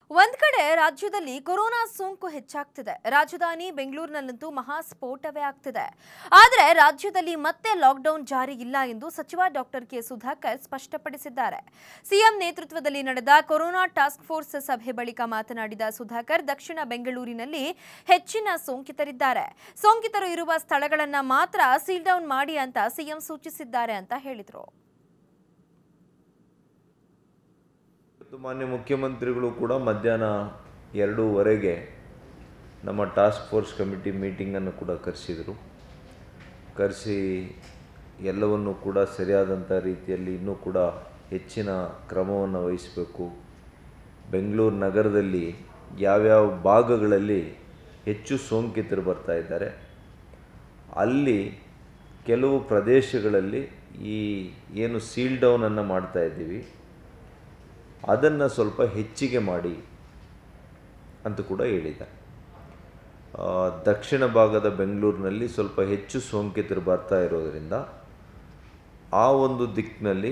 ಒಂದ್ ಕಡೆ ರಾಜ್ಯದಲ್ಲಿ ಕೊರೋನಾ ಸೋಂಕು ಹೆಚ್ಚಾಗ್ತಿದೆ ರಾಜಧಾನಿ ಬೆಂಗಳೂರಿನಲ್ಲಂತೂ ಮಹಾ ಸ್ಫೋಟವೇ ಆಗ್ತಿದೆ ಆದರೆ ರಾಜ್ಯದಲ್ಲಿ ಮತ್ತೆ ಲಾಕ್ಡೌನ್ ಜಾರಿ ಇಲ್ಲ ಎಂದು ಸಚಿವ ಡಾಕ್ಟರ್ ಕೆ ಸುಧಾಕರ್ ಸ್ಪಷ್ಟಪಡಿಸಿದ್ದಾರೆ ಸಿಎಂ ನೇತೃತ್ವದಲ್ಲಿ ನಡೆದ ಕೊರೋನಾ ಟಾಸ್ಕ್ ಫೋರ್ಸ್ ಸಭೆ ಬಳಿಕ ಮಾತನಾಡಿದ ಸುಧಾಕರ್ ದಕ್ಷಿಣ ಬೆಂಗಳೂರಿನಲ್ಲಿ ಹೆಚ್ಚಿನ ಸೋಂಕಿತರಿದ್ದಾರೆ ಸೋಂಕಿತರು ಇರುವ ಸ್ಥಳಗಳನ್ನ ಮಾತ್ರ ಸೀಲ್ ಡೌನ್ ಮಾಡಿ ಅಂತ ಸಿಎಂ ಸೂಚಿಸಿದ್ದಾರೆ ಅಂತ ಹೇಳಿದರು ಇವತ್ತು ಮಾನ್ಯ ಮುಖ್ಯಮಂತ್ರಿಗಳು ಕೂಡ ಮಧ್ಯಾಹ್ನ ಎರಡೂವರೆಗೆ ನಮ್ಮ ಟಾಸ್ಕ್ ಫೋರ್ಸ್ ಕಮಿಟಿ ಮೀಟಿಂಗನ್ನು ಕೂಡ ಕರೆಸಿದರು ಕರೆಸಿ ಎಲ್ಲವನ್ನು ಕೂಡ ಸರಿಯಾದಂಥ ರೀತಿಯಲ್ಲಿ ಇನ್ನೂ ಕೂಡ ಹೆಚ್ಚಿನ ಕ್ರಮವನ್ನು ವಹಿಸಬೇಕು ಬೆಂಗಳೂರು ನಗರದಲ್ಲಿ ಯಾವ್ಯಾವ ಭಾಗಗಳಲ್ಲಿ ಹೆಚ್ಚು ಸೋಂಕಿತರು ಬರ್ತಾ ಇದ್ದಾರೆ ಅಲ್ಲಿ ಕೆಲವು ಪ್ರದೇಶಗಳಲ್ಲಿ ಈ ಏನು ಸೀಲ್ ಡೌನನ್ನು ಮಾಡ್ತಾ ಇದ್ದೀವಿ ಅದನ್ನು ಸ್ವಲ್ಪ ಹೆಚ್ಚಿಗೆ ಮಾಡಿ ಅಂತ ಕೂಡ ಹೇಳಿದ್ದಾರೆ ಆ, ದಕ್ಷಿಣ ಭಾಗದ ಬೆಂಗಳೂರಿನಲ್ಲಿ ಸ್ವಲ್ಪ ಹೆಚ್ಚು ಸೋಂಕಿತರು ಬರ್ತಾ ಇರೋದರಿಂದ ಆ ಒಂದು ದಿಕ್ಕಿನಲ್ಲಿ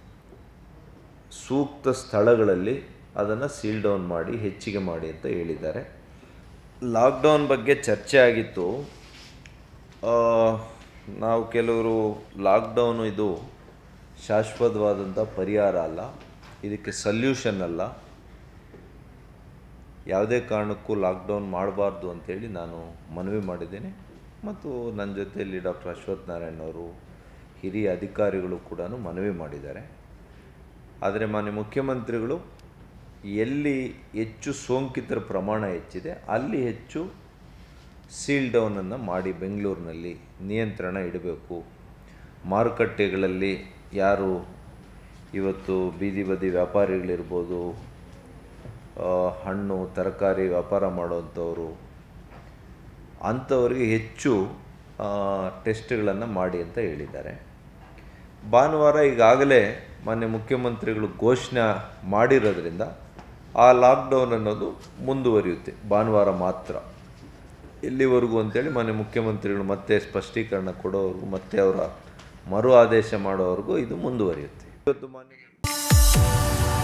ಸೂಕ್ತ ಸ್ಥಳಗಳಲ್ಲಿ ಅದನ್ನು ಸೀಲ್ ಡೌನ್ ಮಾಡಿ ಹೆಚ್ಚಿಗೆ ಮಾಡಿ ಅಂತ ಹೇಳಿದ್ದಾರೆ ಲಾಕ್ಡೌನ್ ಬಗ್ಗೆ ಚರ್ಚೆ ಆಗಿತ್ತು ಆ, ನಾವು ಕೆಲವರು ಲಾಕ್ಡೌನು ಇದು ಶಾಶ್ವತವಾದಂಥ ಪರಿಹಾರ ಅಲ್ಲ ಇದಕ್ಕೆ ಸಲ್ಯೂಷನ್ ಅಲ್ಲ ಯಾವುದೇ ಕಾರಣಕ್ಕೂ ಲಾಕ್ಡೌನ್ ಮಾಡಬಾರ್ದು ಅಂತೇಳಿ ನಾನು ಮನವಿ ಮಾಡಿದ್ದೇನೆ ಮತ್ತು ನನ್ನ ಜೊತೆಯಲ್ಲಿ ಡಾಕ್ಟರ್ ಅಶ್ವಥ್ ನಾರಾಯಣ್ ಅವರು ಹಿರಿಯ ಅಧಿಕಾರಿಗಳು ಕೂಡ ಮನವಿ ಮಾಡಿದ್ದಾರೆ ಆದರೆ ಮಾನ್ಯ ಮುಖ್ಯಮಂತ್ರಿಗಳು ಎಲ್ಲಿ ಹೆಚ್ಚು ಸೋಂಕಿತರ ಪ್ರಮಾಣ ಹೆಚ್ಚಿದೆ ಅಲ್ಲಿ ಹೆಚ್ಚು ಸೀಲ್ ಡೌನನ್ನು ಮಾಡಿ ಬೆಂಗಳೂರಿನಲ್ಲಿ ನಿಯಂತ್ರಣ ಇಡಬೇಕು ಮಾರುಕಟ್ಟೆಗಳಲ್ಲಿ ಯಾರು ಇವತ್ತು ಬೀದಿ ಬದಿ ವ್ಯಾಪಾರಿಗಳಿರ್ಬೋದು ಆ, ಹಣ್ಣು ತರಕಾರಿ ವ್ಯಾಪಾರ ಮಾಡೋವಂಥವ್ರು ಅಂಥವರಿಗೆ ಹೆಚ್ಚು ಟೆಸ್ಟ್ಗಳನ್ನು ಮಾಡಿ ಅಂತ ಹೇಳಿದ್ದಾರೆ ಭಾನುವಾರ ಈಗಾಗಲೇ ಮಾನ್ಯ ಮುಖ್ಯಮಂತ್ರಿಗಳು ಘೋಷಣೆ ಮಾಡಿರೋದ್ರಿಂದ ಆ ಲಾಕ್ಡೌನ್ ಅನ್ನೋದು ಮುಂದುವರಿಯುತ್ತೆ ಭಾನುವಾರ ಮಾತ್ರ ಎಲ್ಲಿವರೆಗೂ ಅಂತೇಳಿ ಮಾನ್ಯ ಮುಖ್ಯಮಂತ್ರಿಗಳು ಮತ್ತೆ ಸ್ಪಷ್ಟೀಕರಣ ಕೊಡೋವರೆಗೂ ಮತ್ತೆ ಅವರ ಮರು ಆದೇಶ ಮಾಡೋವರೆಗೂ ಇದು ಮುಂದುವರಿಯುತ್ತೆ ಇವತ್ತು ಮಾನ್ಯ